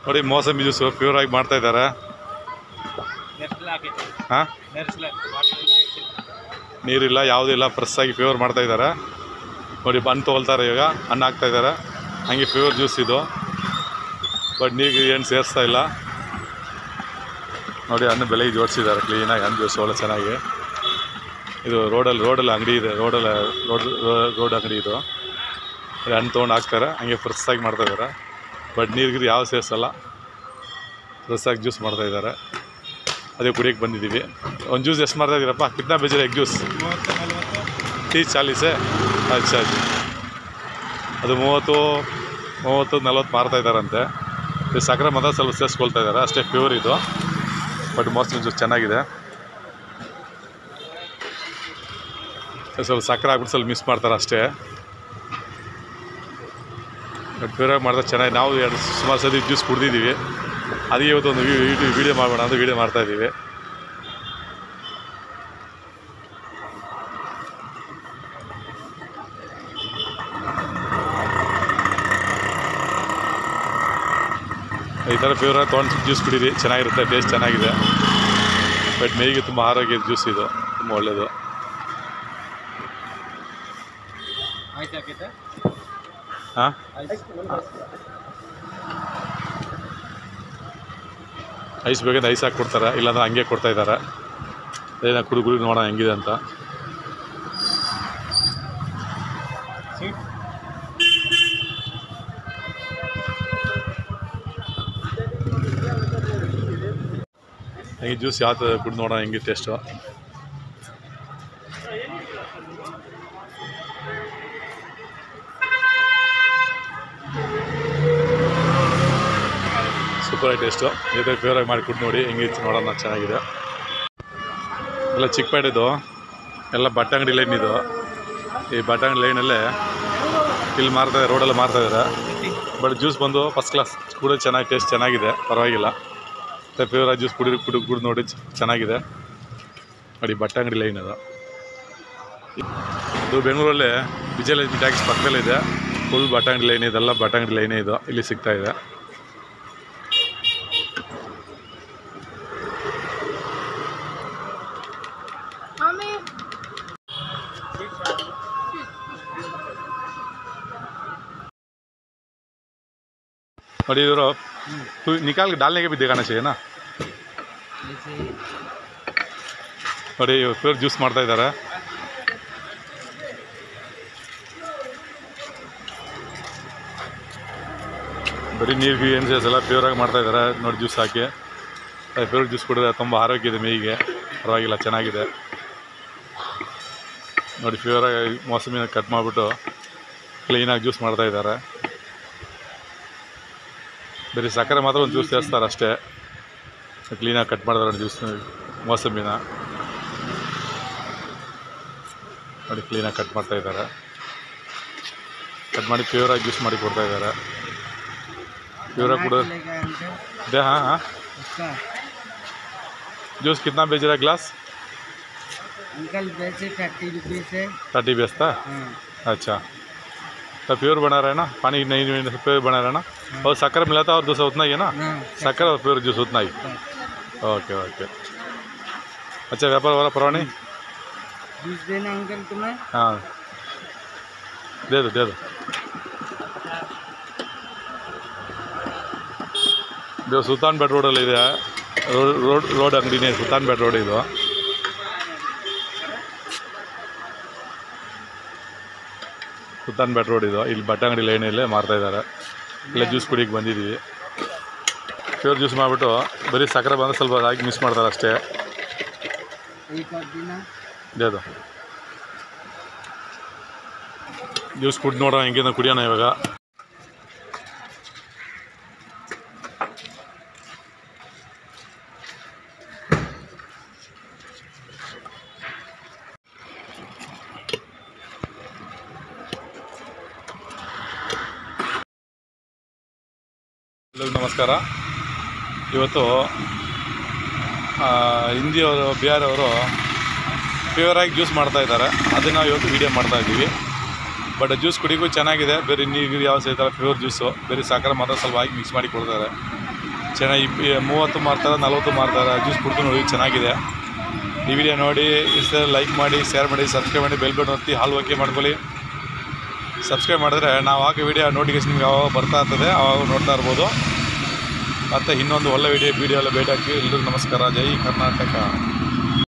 ನೋಡಿ ಮೋಸಂಬಿ juice pure ಆಗಿ ಮಾಡ್ತಾ ಇದ್ದಾರೆ ಹಾಂ ನೀರಿಲ್ಲ ಯಾವುದೂ ಇಲ್ಲ ಫ್ರೆಶ್ ಆಗಿ ಪ್ಯೂರ್ ಮಾಡ್ತಾ ಇದ್ದಾರೆ ನೋಡಿ ಹಣ್ಣು ತೊಗೊಳ್ತಾರೆ ಇವಾಗ ಹಣ್ಣು ಹಾಕ್ತಾ ಇದ್ದಾರೆ ಹಂಗೆ ಪ್ಯೂರ್ ಜ್ಯೂಸ್ ಇದು ಬಟ್ ನೀರಿಗೆ ಏನು ಸೇರಿಸ್ತಾ ಇಲ್ಲ ನೋಡಿ ಹಣ್ಣು ಬೆಲೆಗೆ ಜೋಡಿಸಿದ್ದಾರೆ ಕ್ಲೀನಾಗಿ ಹಣ್ಣು ಜ್ಯೂಸ್ ಒಳ್ಳೆ ಚೆನ್ನಾಗಿ ಇದು ರೋಡಲ್ಲಿ ರೋಡಲ್ಲಿ ಅಂಗಡಿ ಇದೆ ರೋಡಲ್ಲಿ ರೋಡ್ ರೋಡ್ ಅಂಗಡಿ ಇದು ಇಲ್ಲಿ ಹಣ್ಣು ತೊಗೊಂಡು ಹಾಕ್ತಾರೆ ಹಂಗೆ ಫ್ರೆಶ್ ಆಗಿ ಮಾಡ್ತಾ ಇದ್ದಾರೆ ಬಟ್ ನೀರಿಗೆ ಯಾವ ಸೇರಿಸಲ್ಲ ಫ್ರೆಶ್ ಆಗಿ ಜ್ಯೂಸ್ ಮಾಡ್ತಾ ಇದ್ದಾರೆ ಅದೇ ಕುಡಿಯೋಕ್ಕೆ ಬಂದಿದ್ದೀವಿ ಒಂದು ಜ್ಯೂಸ್ ಎಷ್ಟು ಮಾಡ್ತಾ ಇದ್ದೀರಪ್ಪ ಕಿತ್ನಾ ಬೇಜಾರ ಎಗ್ ಜ್ಯೂಸ್ ತೀಸ್ ಚಾಲೀಸೆ ಅಚ್ಚಾ ಅಚ್ಚಾ ಅದು ಮೂವತ್ತು ಮೂವತ್ತು ನಲ್ವತ್ತು ಮಾರ್ತಾ ಇದ್ದಾರಂತೆ ಇದು ಸಕ್ಕರೆ ಮಾತ್ರ ಸ್ವಲ್ಪ ಸೇರಿಸ್ಕೊಳ್ತಾ ಇದ್ದಾರೆ ಅಷ್ಟೇ ಪ್ಯೂರ್ ಇದು ಬಟ್ ಮೋಸ್ಟ್ಲಿ ಜ್ಯೂಸ್ ಚೆನ್ನಾಗಿದೆ ಸ್ವಲ್ಪ ಸಕ್ಕರೆ ಹಾಕ್ಬಿಟ್ಟು ಸ್ವಲ್ಪ ಮಿಸ್ ಮಾಡ್ತಾರೆ ಅಷ್ಟೇ ಬಟ್ ಪ್ಯೂರಾಗಿ ಮಾಡಿದ್ರೆ ಚೆನ್ನಾಗಿ ನಾವು ಎರಡು ಸುಮಾರು ಸತಿ ಜ್ಯೂಸ್ ಕುಡ್ದಿದ್ದೀವಿ ಅದಕ್ಕೆ ಇವತ್ತು ಒಂದು ಯೂಟ್ಯೂಬ್ ವೀಡಿಯೋ ಮಾಡೋಣ ಅಂತ ವೀಡಿಯೋ ಮಾಡ್ತಾ ಇದ್ದೀವಿ ಈ ಥರ ಪ್ಯೂರಾಗಿ ತೊಗೊಂಡು ಜ್ಯೂಸ್ ಕುಡೀರಿ ಚೆನ್ನಾಗಿರುತ್ತೆ ಟೇಸ್ಟ್ ಚೆನ್ನಾಗಿದೆ ಬಟ್ ಮೇಯ್ಗೆ ತುಂಬ ಆರೋಗ್ಯದ ಜ್ಯೂಸ್ ಇದು ತುಂಬ ಒಳ್ಳೆಯದು ಹಾಂ ಐಸ್ ಬೇಕಂದ್ರೆ ಐಸ್ ಹಾಕಿ ಕೊಡ್ತಾರೆ ಇಲ್ಲಾಂದ್ರೆ ಹಂಗೆ ಕೊಡ್ತಾ ಇದ್ದಾರೆ ಏನೋ ಕುಡಿ ಕುಡಿ ನೋಡೋಣ ಹೆಂಗಿದೆ ಅಂತ ಹೆಂಗೆ ಜ್ಯೂಸ್ ಯಾವ ಥರ ಕುಡಿದು ನೋಡೋಣ ಹೆಂಗೆ ಟೇಸ್ಟು ಸೂಪರ್ ಆಗಿ ಟೇಸ್ಟು ಜೊತೆ ಫೇವರಾಗಿ ಮಾಡಿ ಕುಡ್ದು ನೋಡಿ ಹೆಂಗಿತ್ತು ನೋಡೋಣ ಚೆನ್ನಾಗಿದೆ ಎಲ್ಲ ಚಿಕ್ಕಪೇಟೆದು ಎಲ್ಲ ಬಟ್ಟೆ ಅಂಗಡಿ ಲೈನ್ ಇದು ಈ ಬಟ್ಟೆ ಅಂಗಡಿ ಲೈನಲ್ಲೇ ಇಲ್ಲಿ ಮಾರ್ತಾ ರೋಡಲ್ಲಿ ಮಾರ್ತಾ ಇದ್ದಾರೆ ಬಟ್ ಜ್ಯೂಸ್ ಬಂದು ಫಸ್ಟ್ ಕ್ಲಾಸ್ ಕುಡಿಯೋದು ಚೆನ್ನಾಗಿ ಟೇಸ್ಟ್ ಚೆನ್ನಾಗಿದೆ ಪರವಾಗಿಲ್ಲ ಮತ್ತು ಫೇವರಾಗಿ ಜ್ಯೂಸ್ ಕುಡಿ ಕುಡಿ ಕುಡಿದು ನೋಡಿ ಚ- ಚೆನ್ನಾಗಿದೆ ನೋಡಿ ಬಟ್ಟೆ ಅಂಗಡಿ ಲೈನ್ ಅದು ಇದು ಬೆಂಗಳೂರಲ್ಲಿ ವಿಜಯಲಕ್ಷ್ಮಿ ಟ್ಯಾಕ್ಸ್ ಪಕ್ಕದಲ್ಲಿದೆ ಫುಲ್ ಬಟ್ಟೆ ಅಂಗಡಿ ಲೈನ್ ಇದೆಲ್ಲ ಬಟ್ಟೆ ಅಂಗಡಿ ಲೈನೇ ಇದು ಇಲ್ಲಿ ಸಿಗ್ತಾ ಇದೆ हमें ನೋಡಿ ಇವರು तू निकाल के डालने के भी दिखाना चाहिए ना ನೋಡಿ ಇವ್ರು ಜ್ಯೂಸ್ ಮಾಡ್ತಾ ಇದ್ದಾರೆ ಬರೀ ನೀರಿಗೆ ಏನು ಸೇರಿಸಲ್ಲ ಪ್ಯೂರಾಗಿ ಮಾಡ್ತಾ ಇದ್ದಾರೆ ನೋಡಿ ಜ್ಯೂಸ್ ಹಾಕಿ ಪ್ಯೂರ್ ಜ್ಯೂಸ್ ಕುಡಿದ್ರೆ ತುಂಬ ಆರೋಗ್ಯ ಇದೆ ಮೇಯಿಗೆ ಪರವಾಗಿಲ್ಲ ಚೆನ್ನಾಗಿದೆ ನೋಡಿ ಪ್ಯೂರಾಗಿ ಮೋಸಮಿನ ಕಟ್ ಮಾಡಿಬಿಟ್ಟು ಕ್ಲೀನಾಗಿ ಜ್ಯೂಸ್ ಮಾಡ್ತಾ ಇದ್ದಾರೆ ಬರೀ ಸಕ್ಕರೆ ಮಾತ್ರ ಒಂದು ಜ್ಯೂಸ್ ಸೇರಿಸ್ತಾರೆ ಅಷ್ಟೇ ಕ್ಲೀನಾಗಿ ಕಟ್ ಮಾಡಿದಾರೆ ಜ್ಯೂಸ್ ಮೋಸಂಬಿನ ನೋಡಿ ಕ್ಲೀನಾಗಿ ಕಟ್ ಮಾಡ್ತಾ ಇದ್ದಾರೆ ಕಟ್ ಮಾಡಿ ಪ್ಯೂರಾಗಿ ಜ್ಯೂಸ್ ಮಾಡಿ ಕೊಡ್ತಾ ಇದ್ದಾರೆ ಪ್ಯೂರಾಗಿ ಕೂಡ ಇದೆ हाँ हाँ जूस कितना बेच रहा है ग्लास अंकल वैसे थर्टी रुपीज़ है थर्टी बेचता है हाँ अच्छा तो प्योर बना रहे हैं ना पानी नहीं नहीं प्योर बना रहे हैं ना और शक्कर मिला था और दूसरा उतना ही है ना हाँ शक्कर और प्योर जूस उतना ही ओके ओके अच्छा व्यापार वाला परवा नहीं जूस देना अंकल तुम्हें हाँ दे दो दे दो ಇದು ಸುಲ್ತಾನ್ ಬೇಟ್ ರೋಡಲ್ಲಿ ಇದೆ ರೋಡ್ ರೋಡ್ ರೋಡ್ ಅಂಗಡಿನೇ ಸುಲ್ತಾನ್ ಬೇಟ್ ರೋಡ್ ಇದು ಸುಲ್ತಾನ್ ಬೇಟ್ ರೋಡ್ ಇದು ಇಲ್ಲಿ ಬಟ್ಟೆ ಅಂಗಡಿ ಲೈನಲ್ಲೇ ಮಾರ್ತಾ ಇದ್ದಾರೆ ಇಲ್ಲೇ ಜ್ಯೂಸ್ ಕುಡಿಯೋಕ್ಕೆ ಬಂದಿದ್ದೀವಿ ಪ್ಯೂರ್ ಜ್ಯೂಸ್ ಮಾಡಿಬಿಟ್ಟು ಬರೀ ಸಕ್ಕರೆ ಬಂದರೆ ಸ್ವಲ್ಪ ಹಾಕಿ ಮಿಸ್ ಮಾಡ್ತಾರೆ ಅಷ್ಟೇ एक और देना ಇದು ಜ್ಯೂಸ್ ಕುಡ್ದು ನೋಡೋಣ ಹೆಂಗೆ ಕುಡಿಯೋಣ ಇವಾಗ ಎಲ್ಲರಿಗೂ ನಮಸ್ಕಾರ ಇವತ್ತು ಆ, ಹಿಂದಿಯವರು ಬಿಹಾರವರು ಪ್ಯೂರಾಗಿ ಜ್ಯೂಸ್ ಮಾಡ್ತಾ ಇದ್ದಾರೆ ಅದನ್ನು ನಾವು ಇವತ್ತು ವೀಡಿಯೋ ಮಾಡ್ತಾ ಇದ್ದೀವಿ ಬಟ್ ಜ್ಯೂಸ್ ಕುಡಿಗೂ ಚೆನ್ನಾಗಿದೆ ಬೇರೆ ನೀರು ಯಾವ ಸೇರ್ತಾರೆ ಪ್ಯೂರ್ ಜ್ಯೂಸು ಬೇರೆ ಸಕ್ಕರೆ ಮಾತ್ರ ಸ್ವಲ್ಪ ಹಾಕಿ ಮಿಕ್ಸ್ ಮಾಡಿ ಕೊಡ್ತಾರೆ ಚೆನ್ನಾಗಿ ಇಪ್ಪ- ಮೂವತ್ತು ಮಾರ್ತಾರೆ ನಲ್ವತ್ತು ಮಾರ್ತಾರೆ ಜ್ಯೂಸ್ ಕುಡ್ದು ನೋಡಿ ಚೆನ್ನಾಗಿದೆ ಈ ವಿಡಿಯೋ ನೋಡಿ ಇಷ್ಟ ಲೈಕ್ ಮಾಡಿ ಶೇರ್ ಮಾಡಿ ಸಬ್ಸ್ಕ್ರೈಬ್ ಮಾಡಿ ಬೆಲ್ ಬಟನ್ ಒತ್ತಿ ಹಾಲು ಓಕೆ ಮಾಡ್ಕೊಳ್ಳಿ ಸಬ್ಸ್ಕ್ರೈಬ್ ಮಾಡಿದ್ರೆ ನಾವು ಹಾಕೋ ವಿಡಿಯೋ ನೋಟಿಫಿಕೇಶನ್ ನಿಮ್ಗೆ ಯಾವಾಗ ಬರ್ತಾ ಇರ್ತದೆ ಅವಾಗ ನೋಡ್ತಾ ಇರ್ಬೋದು ಮತ್ತು ಇನ್ನೊಂದು ಒಳ್ಳೆ ವಿಡಿಯೋ ವಿಡಿಯೋ ಎಲ್ಲ ಭೇಟಿ ಹಾಕಿ ಎಲ್ರಿಗೂ ನಮಸ್ಕಾರ ಜೈ ಕರ್ನಾಟಕ